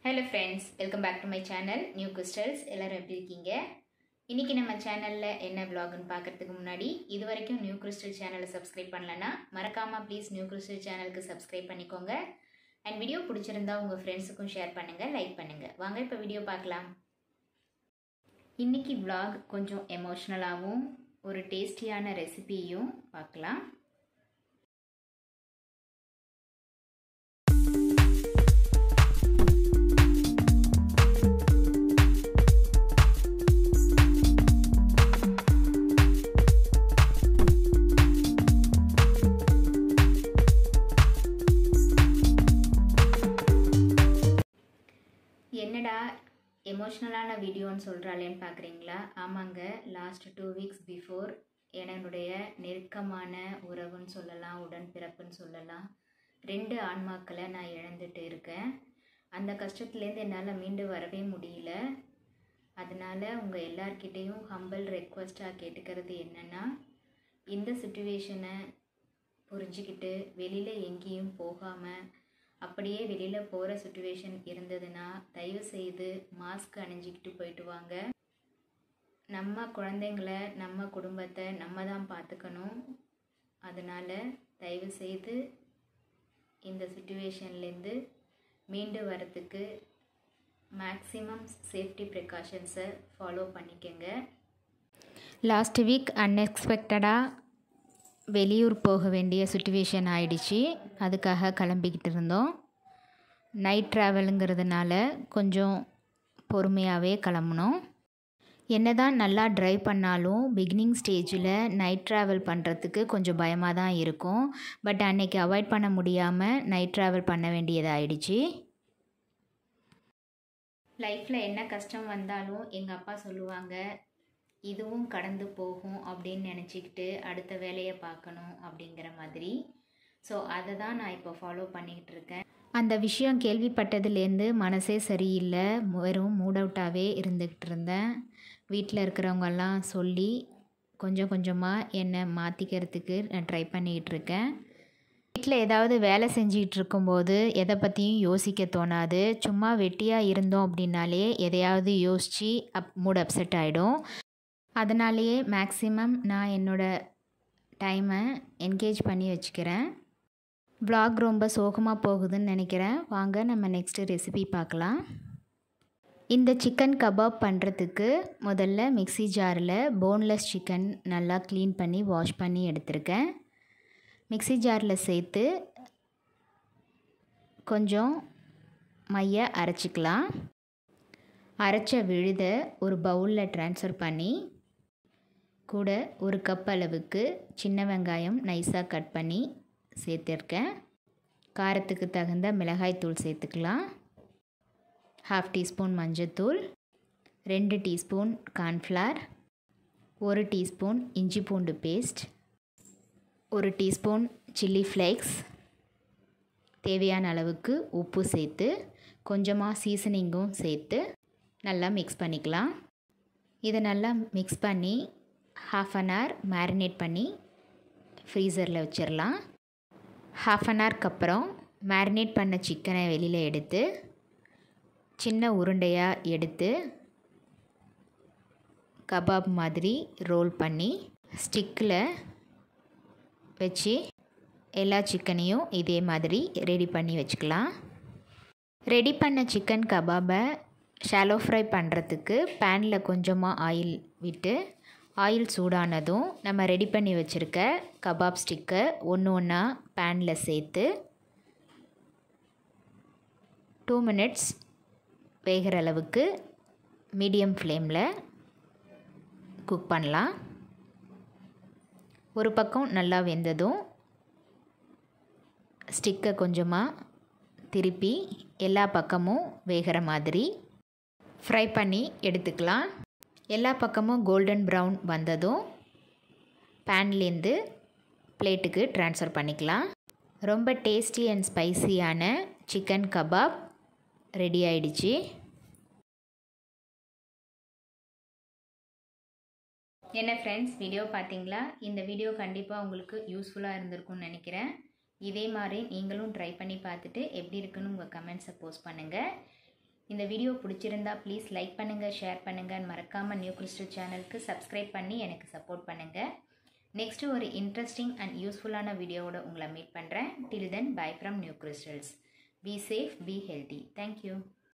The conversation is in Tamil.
hello friends welcome back to my channel new crystals எல்லோரும் எப்படி இருக்கீங்க இன்றைக்கி நம்ம சேனலில் என்ன vlogன்னு பார்க்குறதுக்கு முன்னாடி இது வரைக்கும் நியூ கிறிஸ்டல் சேனலை சப்ஸ்கிரைப் பண்ணலன்னா மறக்காமல் ப்ளீஸ் நியூ கிறிஸ்டல் சேனலுக்கு சப்ஸ்கிரைப் பண்ணிக்கோங்க அண்ட் வீடியோ பிடிச்சிருந்தா உங்கள் ஃப்ரெண்ட்ஸுக்கும் ஷேர் பண்ணுங்கள் லைக் பண்ணுங்கள் வாங்க இப்போ வீடியோ பார்க்கலாம் இன்றைக்கி vlog கொஞ்சம் எமோஷ்னலாகவும் ஒரு டேஸ்டியான ரெசிபியும் பார்க்கலாம் என்னடா எமோஷ்னலான வீடியோன்னு சொல்கிறாளேன்னு பார்க்குறீங்களா ஆமாங்க லாஸ்ட் டூ வீக்ஸ் பிஃபோர் என்னுடைய நெருக்கமான உறவுன்னு சொல்லலாம் உடன்பிறப்புன்னு சொல்லலாம் ரெண்டு ஆன்மாக்களை நான் இழந்துட்டு இருக்கேன் அந்த கஷ்டத்துலேருந்து என்னால் மீண்டு வரவே முடியல அதனால் உங்கள் எல்லார்கிட்டேயும் ஹம்பிள் ரெக்வஸ்ட்டாக கேட்டுக்கிறது என்னென்னா இந்த சுச்சுவேஷனை புரிஞ்சுக்கிட்டு வெளியில் எங்கேயும் போகாமல் அப்படியே வெளியில் போகிற சுச்சுவேஷன் இருந்ததுன்னா தயவு செய்து மாஸ்க் அணிஞ்சிக்கிட்டு போயிட்டு வாங்க நம்ம குழந்தைங்கள நம்ம குடும்பத்தை நம்ம தான் பார்த்துக்கணும் அதனால் தயவு செய்து இந்த சுச்சுவேஷன்லேருந்து மீண்டு வரத்துக்கு மேக்ஸிமம் சேஃப்டி ப்ரிகாஷன்ஸை ஃபாலோ பண்ணிக்கங்க லாஸ்ட் வீக் அன்எக்ஸ்பெக்டடாக வெளியூர் போக வேண்டிய சுச்சுவேஷன் ஆயிடுச்சு அதுக்காக கிளம்பிக்கிட்டு இருந்தோம் நைட் ட்ராவலுங்கிறதுனால கொஞ்சம் பொறுமையாகவே கிளம்புனோம் என்ன தான் நல்லா ட்ரைவ் பண்ணாலும் பிகினிங் ஸ்டேஜில் நைட் ட்ராவல் பண்ணுறதுக்கு கொஞ்சம் பயமாக தான் இருக்கும் பட் அன்னைக்கு அவாய்ட் பண்ண முடியாமல் நைட் ட்ராவல் பண்ண வேண்டியதாகிடுச்சு லைஃப்பில் என்ன கஷ்டம் வந்தாலும் எங்கள் அப்பா சொல்லுவாங்க இதுவும் கடந்து போகும் அப்படின்னு நினச்சிக்கிட்டு அடுத்த வேலையை பார்க்கணும் அப்படிங்கிற மாதிரி ஸோ அதை தான் நான் இப்போ ஃபாலோ பண்ணிக்கிட்டு இருக்கேன் அந்த விஷயம் கேள்விப்பட்டதுலேருந்து மனசே சரியில்லை வெறும் மூட் அவுட்டாகவே இருந்துக்கிட்டு இருந்தேன் வீட்டில் இருக்கிறவங்கெல்லாம் சொல்லி கொஞ்சம் கொஞ்சமாக என்னை மாற்றிக்கிறதுக்கு நான் ட்ரை பண்ணிக்கிட்டு இருக்கேன் வீட்டில் ஏதாவது வேலை செஞ்சுக்கிட்டு இருக்கும்போது எதை பற்றியும் யோசிக்க தோணாது சும்மா வெட்டியாக இருந்தோம் அப்படின்னாலே எதையாவது யோசித்து அப் மூட் அப்செட் ஆகிடும் அதனாலேயே மேக்ஸிமம் நான் என்னோடய டைமை என்கேஜ் பண்ணி வச்சுக்கிறேன் வ்ளாக் ரொம்ப சோகமாக போகுதுன்னு நினைக்கிறேன் வாங்க நம்ம நெக்ஸ்ட்டு ரெசிபி பார்க்கலாம் இந்த சிக்கன் கபாப் பண்ணுறதுக்கு முதல்ல மிக்ஸி ஜாரில் போன்லெஸ் சிக்கன் நல்லா க்ளீன் பண்ணி வாஷ் பண்ணி எடுத்திருக்கேன் மிக்ஸி ஜாரில் சேர்த்து கொஞ்சம் மைய அரைச்சிக்கலாம் அரைச்ச விழுதை ஒரு பவுலில் ட்ரான்ஸ்ஃபர் பண்ணி கூட ஒரு கப் அளவுக்கு சின்ன வெங்காயம் நைஸாக கட் பண்ணி சேர்த்துருக்கேன் காரத்துக்கு தகுந்த மிளகாய்த்தூள் சேர்த்துக்கலாம் ஹாஃப் டீஸ்பூன் மஞ்சத்தூள் ரெண்டு டீஸ்பூன் கார்ன்ஃப்ளார் ஒரு டீஸ்பூன் இஞ்சி பூண்டு பேஸ்ட் ஒரு டீஸ்பூன் சில்லி ஃப்ளேக்ஸ் தேவையான அளவுக்கு உப்பு சேர்த்து கொஞ்சமாக சீசனிங்கும் சேர்த்து நல்லா மிக்ஸ் பண்ணிக்கலாம் இதை நல்லா மிக்ஸ் பண்ணி ஹாஃப் அன் ஹவர் மேரினேட் பண்ணி ஃப்ரீசரில் வச்சிடலாம் ஹாஃப் அன் ஹவருக்கு அப்புறம் மேரினேட் பண்ண சிக்கனை வெளியில் எடுத்து சின்ன உருண்டையாக எடுத்து கபாப் மாதிரி ரோல் பண்ணி ஸ்டிக்கில் வச்சு எல்லா சிக்கனையும் இதே மாதிரி ரெடி பண்ணி வச்சுக்கலாம் ரெடி பண்ண சிக்கன் கபாபை ஷாலோ ஃப்ரை பண்ணுறதுக்கு பேனில் கொஞ்சமாக ஆயில் விட்டு ஆயில் சூடானதும் நம்ம ரெடி பண்ணி வச்சுருக்க கபாப் ஸ்டிக்கை ஒன்று ஒன்றா பேனில் சேர்த்து டூ மினிட்ஸ் வேகிற அளவுக்கு மீடியம் ஃப்ளேமில் குக் பண்ணலாம் ஒரு பக்கம் நல்லா வெந்ததும் ஸ்டிக்கை கொஞ்சமாக திருப்பி எல்லா பக்கமும் வேகிற மாதிரி ஃப்ரை பண்ணி எடுத்துக்கலாம் எல்லா பக்கமும் கோல்டன் ப்ரௌன் வந்ததும் பேன்லேருந்து பிளேட்டுக்கு ட்ரான்ஸ்ஃபர் பண்ணிக்கலாம் ரொம்ப டேஸ்டி அண்ட் ஸ்பைசியான சிக்கன் கபாப் ரெடி ஆயிடுச்சு என்ன ஃப்ரெண்ட்ஸ் வீடியோ பார்த்தீங்களா இந்த வீடியோ கண்டிப்பாக உங்களுக்கு யூஸ்ஃபுல்லாக இருந்திருக்கும்னு நினைக்கிறேன் இதே மாதிரி நீங்களும் ட்ரை பண்ணி பார்த்துட்டு எப்படி இருக்குன்னு உங்கள் கமெண்ட்ஸை போஸ்ட் பண்ணுங்கள் இந்த வீடியோ பிடிச்சிருந்தா ப்ளீஸ் லைக் பண்ணுங்கள் ஷேர் பண்ணுங்கள் மறக்காமல் நியூ கிறிஸ்டல் சேனலுக்கு சப்ஸ்கிரைப் பண்ணி எனக்கு சப்போர்ட் பண்ணுங்கள் நெக்ஸ்ட்டு ஒரு இன்ட்ரெஸ்டிங் அண்ட் யூஸ்ஃபுல்லான வீடியோவோட உங்களை மீட் பண்ணுறேன் till then bye from new crystals be safe be healthy thank you